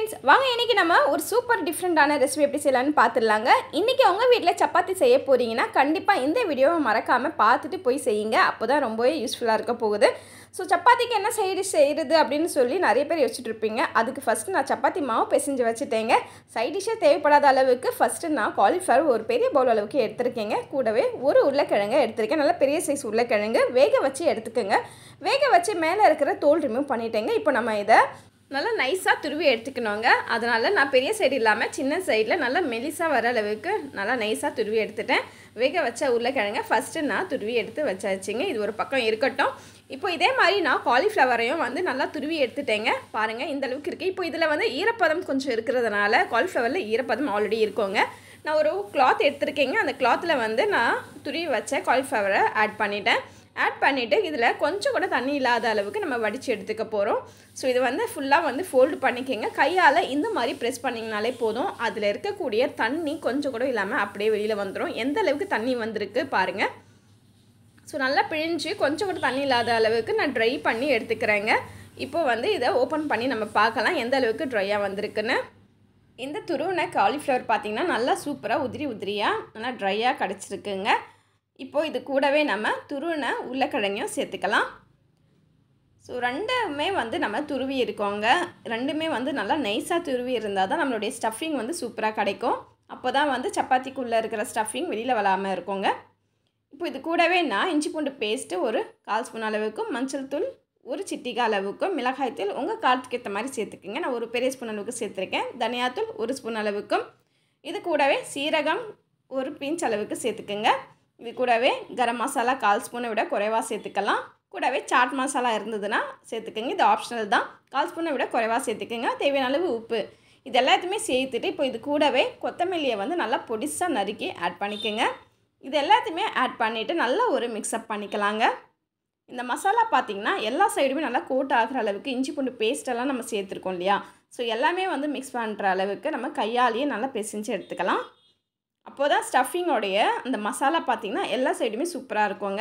friends வாங்க இன்றைக்கி நம்ம ஒரு சூப்பர் டிஃப்ரெண்ட்டான ரெசிபி எப்படி செய்யலாம்னு பார்த்துடலாங்க இன்றைக்கி உங்கள் வீட்டில் சப்பாத்தி செய்ய போகிறீங்கன்னா கண்டிப்பாக இந்த வீடியோவை மறக்காமல் பார்த்துட்டு போய் செய்யுங்க அப்போ தான் ரொம்பவே யூஸ்ஃபுல்லாக இருக்க போகுது ஸோ சப்பாத்திக்கு என்ன சைடு செய்கிறது அப்படின்னு சொல்லி நிறைய பேர் யோசிச்சுட்டு இருப்பீங்க அதுக்கு ஃபஸ்ட்டு நான் சப்பாத்தி மாவு பிசைஞ்சு வச்சுட்டேங்க சைட் டிஷ்ஷே தேவைப்படாத அளவுக்கு ஃபஸ்ட்டு நான் காலிஃப்ளவர் ஒரு பெரிய பவுல் அளவுக்கு எடுத்திருக்கேங்க கூடவே ஒரு உருளைக்கிழங்கு எடுத்திருக்கேன் நல்லா பெரிய சைஸ் உருளைக்கிழங்கு வேக வச்சு எடுத்துக்கோங்க வேக வச்சு மேலே இருக்கிற தோல் ரிமூவ் பண்ணிட்டேங்க இப்போ நம்ம இதை நல்லா நைஸாக துருவி எடுத்துக்கணுங்க அதனால் நான் பெரிய சைடு இல்லாமல் சின்ன சைடில் நல்லா மெலிசாக வர அளவுக்கு நல்லா நைஸாக துருவி எடுத்துட்டேன் வேக வச்ச உருளைக்கிழங்க ஃபஸ்ட்டு நான் துருவி எடுத்து வச்சாச்சுங்க இது ஒரு பக்கம் இருக்கட்டும் இப்போ இதே மாதிரி நான் காலிஃப்ளவரையும் வந்து நல்லா துருவி எடுத்துட்டேங்க பாருங்கள் இந்த அளவுக்கு இருக்குது இப்போ இதில் வந்து ஈரப்பதம் கொஞ்சம் இருக்கிறதுனால காலிஃப்ளவரில் ஈரப்பதம் ஆல்ரெடி இருக்கோங்க நான் ஒரு கிளாத் எடுத்திருக்கேங்க அந்த கிளாத்தில் வந்து நான் துருவி வச்ச காலிஃப்ளவரை ஆட் பண்ணிட்டேன் ஆட் பண்ணிவிட்டு இதில் கொஞ்சம் கூட தண்ணி இல்லாத அளவுக்கு நம்ம வடித்து எடுத்துக்க போகிறோம் ஸோ இது வந்து ஃபுல்லாக வந்து ஃபோல்டு பண்ணிக்கோங்க கையால் இந்த மாதிரி ப்ரெஸ் பண்ணிங்கனாலே போதும் அதில் இருக்கக்கூடிய தண்ணி கொஞ்சம் கூட இல்லாமல் அப்படியே வெளியில் வந்துடும் எந்த அளவுக்கு தண்ணி வந்திருக்கு பாருங்கள் ஸோ நல்லா பிழிஞ்சு கொஞ்சம் கூட தண்ணி இல்லாத அளவுக்கு நான் ட்ரை பண்ணி எடுத்துக்கிறேங்க இப்போ வந்து இதை ஓப்பன் பண்ணி நம்ம பார்க்கலாம் எந்த அளவுக்கு ட்ரையாக வந்திருக்குன்னு இந்த துருவின காலிஃப்ளவர் பார்த்திங்கன்னா நல்லா சூப்பராக உதிரி உதிரியாக நல்லா ட்ரையாக கிடச்சிருக்குங்க இப்போது இது கூடவே நம்ம துருவின உருளைக்கிழங்கையும் சேர்த்துக்கலாம் ஸோ ரெண்டுமே வந்து நம்ம துருவி இருக்கோங்க ரெண்டுமே வந்து நல்லா நைஸாக துருவி இருந்தால் தான் நம்மளுடைய ஸ்டஃபிங் வந்து சூப்பராக கிடைக்கும் அப்போ தான் வந்து சப்பாத்திக்குள்ளே இருக்கிற ஸ்டஃபிங் வெளியில் வராமல் இருக்குங்க இப்போ இது கூடவே நான் இஞ்சி பூண்டு பேஸ்ட்டு ஒரு கால் ஸ்பூன் அளவுக்கும் மஞ்சள் தூள் ஒரு சிட்டிகா அளவுக்கும் மிளகாய் தூள் உங்கள் காரத்துக்கு ஏற்ற மாதிரி சேர்த்துக்குங்க நான் ஒரு பெரிய ஸ்பூன் அளவுக்கு சேர்த்துருக்கேன் தனியாத்தூள் ஒரு ஸ்பூன் அளவுக்கும் இது கூடவே சீரகம் ஒரு பிஞ்ச் அளவுக்கு சேர்த்துக்குங்க இது கூடவே கரம் மசாலா கால் ஸ்பூனை விட குறைவாக சேர்த்துக்கலாம் கூடவே சாட் மசாலா இருந்ததுன்னா சேர்த்துக்கோங்க இது ஆப்ஷனல் தான் கால் ஸ்பூனை விட குறைவாக சேர்த்துக்கோங்க தேவையான அளவு உப்பு இது எல்லாத்தையுமே சேர்த்துட்டு இப்போ இது கூடவே கொத்தமல்லியை வந்து நல்லா பொடிசாக நறுக்கி ஆட் பண்ணிக்கோங்க இது எல்லாத்தையுமே ஆட் பண்ணிவிட்டு நல்லா ஒரு மிக்ஸ்அப் பண்ணிக்கலாங்க இந்த மசாலா பார்த்திங்கன்னா எல்லா சைடுமே நல்லா கோட் ஆகிற அளவுக்கு இஞ்சி பூண்டு பேஸ்ட்டெல்லாம் நம்ம சேர்த்துருக்கோம் இல்லையா ஸோ எல்லாமே வந்து மிக்ஸ் பண்ணுற அளவுக்கு நம்ம கையாலேயே நல்லா பிசைஞ்சு எடுத்துக்கலாம் அப்போ தான் ஸ்டஃபிங்கோடைய அந்த மசாலா பார்த்திங்கன்னா எல்லா சைடுமே சூப்பராக இருக்குங்க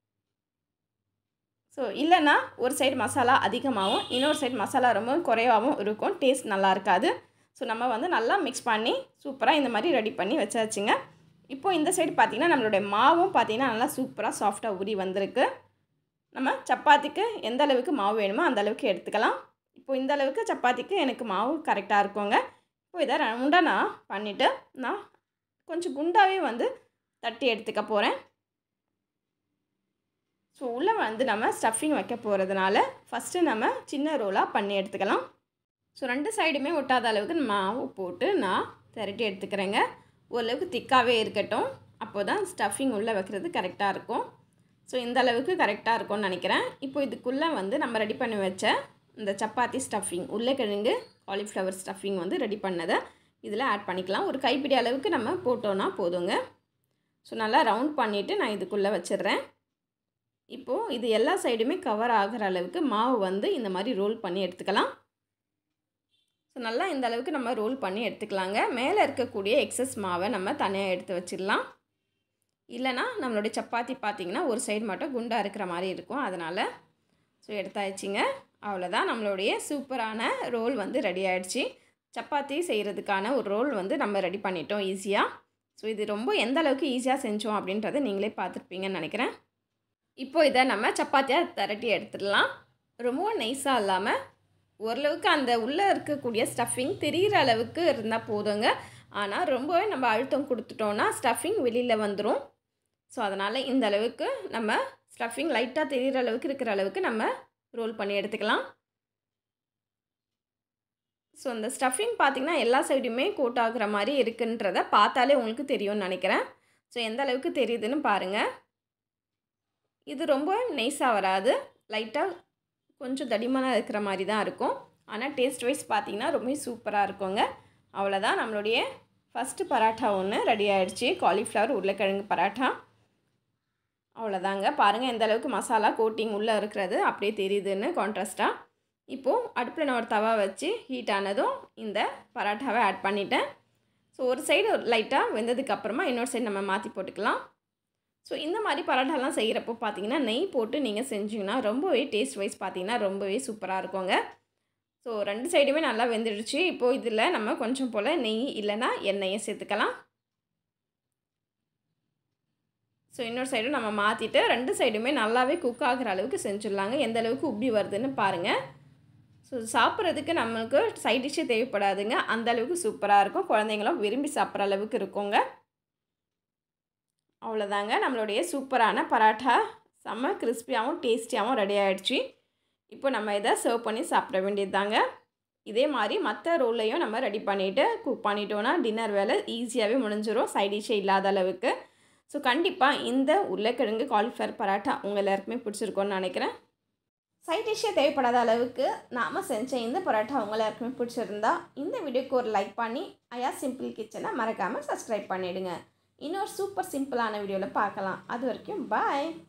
ஸோ இல்லைன்னா ஒரு சைடு மசாலா அதிகமாகவும் இன்னொரு சைடு மசாலா ரொம்ப குறைவாகவும் இருக்கும் டேஸ்ட் நல்லா இருக்காது ஸோ நம்ம வந்து நல்லா மிக்ஸ் பண்ணி சூப்பராக இந்த மாதிரி ரெடி பண்ணி வச்சாச்சுங்க இப்போ இந்த சைடு பார்த்திங்கன்னா நம்மளுடைய மாவும் பார்த்திங்கன்னா நல்லா சூப்பராக சாஃப்டாக ஊறி வந்திருக்கு நம்ம சப்பாத்திக்கு எந்த அளவுக்கு மாவு வேணுமோ அந்த அளவுக்கு எடுத்துக்கலாம் இப்போ இந்த அளவுக்கு சப்பாத்திக்கு எனக்கு மாவு கரெக்டாக இருக்குங்க இப்போ இதை ரவுண்டாக நான் பண்ணிவிட்டு நான் கொஞ்சம் குண்டாகவே வந்து தட்டி எடுத்துக்க போகிறேன் ஸோ உள்ளே வந்து நம்ம ஸ்டஃபிங் வைக்க போகிறதுனால ஃபஸ்ட்டு நம்ம சின்ன ரோலாக பண்ணி எடுத்துக்கலாம் ஸோ ரெண்டு சைடுமே ஒட்டாத அளவுக்கு மாவு போட்டு நான் திரட்டி எடுத்துக்கிறேங்க ஓரளவுக்கு திக்காகவே இருக்கட்டும் அப்போ தான் ஸ்டஃபிங் உள்ளே வைக்கிறது கரெக்டாக இருக்கும் ஸோ இந்த அளவுக்கு கரெக்டாக இருக்கும்னு நினைக்கிறேன் இப்போ இதுக்குள்ளே வந்து நம்ம ரெடி பண்ணி வச்ச இந்த சப்பாத்தி ஸ்டஃபிங் உருளைக்கிழங்கு காலிஃப்ளவர் ஸ்டஃபிங் வந்து ரெடி பண்ணதை இதில் ஆட் பண்ணிக்கலாம் ஒரு கைப்பிடி அளவுக்கு நம்ம போட்டோன்னா போதுங்க ஸோ நல்லா ரவுண்ட் பண்ணிவிட்டு நான் இதுக்குள்ளே வச்சிடுறேன் இப்போது இது எல்லா சைடுமே கவர் ஆகிற அளவுக்கு மாவு வந்து இந்த மாதிரி ரோல் பண்ணி எடுத்துக்கலாம் ஸோ நல்லா இந்த அளவுக்கு நம்ம ரோல் பண்ணி எடுத்துக்கலாங்க மேலே இருக்கக்கூடிய எக்ஸஸ் மாவை நம்ம தனியாக எடுத்து வச்சிடலாம் இல்லைனா நம்மளுடைய சப்பாத்தி பார்த்திங்கன்னா ஒரு சைடு மட்டும் குண்டாக இருக்கிற மாதிரி இருக்கும் அதனால் ஸோ எடுத்தாச்சுங்க அவ்வளோதான் நம்மளுடைய சூப்பரான ரோல் வந்து ரெடி ஆகிடுச்சு சப்பாத்தி செய்கிறதுக்கான ஒரு ரோல் வந்து நம்ம ரெடி பண்ணிட்டோம் ஈஸியாக ஸோ இது ரொம்ப எந்த அளவுக்கு ஈஸியாக செஞ்சோம் அப்படின்றத நீங்களே பார்த்துருப்பீங்கன்னு நினைக்கிறேன் இப்போ இதை நம்ம சப்பாத்தியாக திரட்டி எடுத்துடலாம் ரொம்பவும் நைஸாக இல்லாமல் ஓரளவுக்கு அந்த உள்ளே இருக்கக்கூடிய ஸ்டஃபிங் தெரிகிற அளவுக்கு இருந்தால் போதுங்க ஆனால் ரொம்பவே நம்ம அழுத்தம் கொடுத்துட்டோன்னா ஸ்டஃபிங் வெளியில் வந்துடும் ஸோ அதனால் இந்த அளவுக்கு நம்ம ஸ்டஃபிங் லைட்டாக தெரிகிற அளவுக்கு இருக்கிற அளவுக்கு நம்ம ரோல் பண்ணி எடுத்துக்கலாம் ஸோ அந்த ஸ்டஃபிங் பார்த்திங்கன்னா எல்லா சைடுமே கோட் ஆகுற மாதிரி இருக்குன்றத பார்த்தாலே உங்களுக்கு தெரியும்னு நினைக்கிறேன் ஸோ எந்த அளவுக்கு தெரியுதுன்னு பாருங்கள் இது ரொம்ப நைஸாக வராது லைட்டாக கொஞ்சம் தடிமனாக இருக்கிற மாதிரி தான் இருக்கும் ஆனால் டேஸ்ட் வைஸ் பார்த்திங்கன்னா ரொம்ப சூப்பராக இருக்குங்க அவ்வளோதான் நம்மளுடைய ஃபஸ்ட்டு பராட்டா ஒன்று ரெடி ஆகிடுச்சு காலிஃப்ளவர் உருளைக்கிழங்கு பராட்டா அவ்வளோதாங்க பாருங்கள் எந்த அளவுக்கு மசாலா கோட்டிங் உள்ளே இருக்கிறது அப்படியே தெரியுதுன்னு கான்ட்ராஸ்ட்டாக இப்போது அடுப்பில் நான் ஒரு தவா வச்சு ஹீட் ஆனதும் இந்த பராட்டாவை ஆட் பண்ணிட்டேன் ஸோ ஒரு சைடு லைட்டாக வெந்ததுக்கப்புறமா இன்னொரு சைடு நம்ம மாற்றி போட்டுக்கலாம் ஸோ இந்த மாதிரி பரோட்டாலாம் செய்கிறப்போ பார்த்தீங்கன்னா நெய் போட்டு நீங்கள் செஞ்சிங்கன்னா ரொம்பவே டேஸ்ட் வைஸ் பார்த்தீங்கன்னா ரொம்பவே சூப்பராக இருக்குங்க ஸோ ஸோ ரெண்டு சைடுமே நல்லா வெந்துடுச்சு இப்போது இதில் நம்ம கொஞ்சம் போல் நெய் இல்லைன்னா எண்ணெயை சேர்த்துக்கலாம் ஸோ இன்னொரு சைடும் நம்ம மாற்றிட்டு ரெண்டு சைடுமே நல்லாவே குக் ஆகிற அளவுக்கு செஞ்சிடலாங்க எந்த அளவுக்கு உப்பி வருதுன்னு பாருங்கள் ஸோ சாப்பிட்றதுக்கு நம்மளுக்கு சைட் டிஷ்ஷே தேவைப்படாதுங்க அந்த அளவுக்கு சூப்பராக இருக்கும் குழந்தைங்களும் விரும்பி சாப்பிட்ற அளவுக்கு இருக்குங்க அவ்வளோதாங்க நம்மளுடைய சூப்பரான பராட்டா செம்ம கிறிஸ்பியாகவும் டேஸ்டியாகவும் ரெடி ஆகிடுச்சு இப்போ நம்ம இதை சர்வ் பண்ணி சாப்பிட வேண்டியது தாங்க இதே மாதிரி மற்ற ரோல்லையும் நம்ம ரெடி பண்ணிவிட்டு குக் பண்ணிட்டோன்னா டின்னர் வேலை ஈஸியாகவே முடிஞ்சிடும் சைட் டிஷ்ஷே இல்லாத அளவுக்கு ஸோ கண்டிப்பாக இந்த உருளைக்கிழங்கு காலிஃப்ளவர் பராட்டா உங்கள் எல்லாருக்குமே பிடிச்சிருக்கோன்னு நினைக்கிறேன் சைட் டிஷ்ஷே தேவைப்படாத அளவுக்கு நாம் செஞ்ச இந்த பரோட்டா உங்கள் எல்லாருக்குமே பிடிச்சிருந்தா இந்த வீடியோக்கு ஒரு லைக் பண்ணி ஐயா சிம்பிள் கிச்சனை மறக்காமல் சப்ஸ்கிரைப் பண்ணிவிடுங்க இன்னொரு சூப்பர் சிம்பிளான வீடியோவில் பார்க்கலாம் அது வரைக்கும் பாய்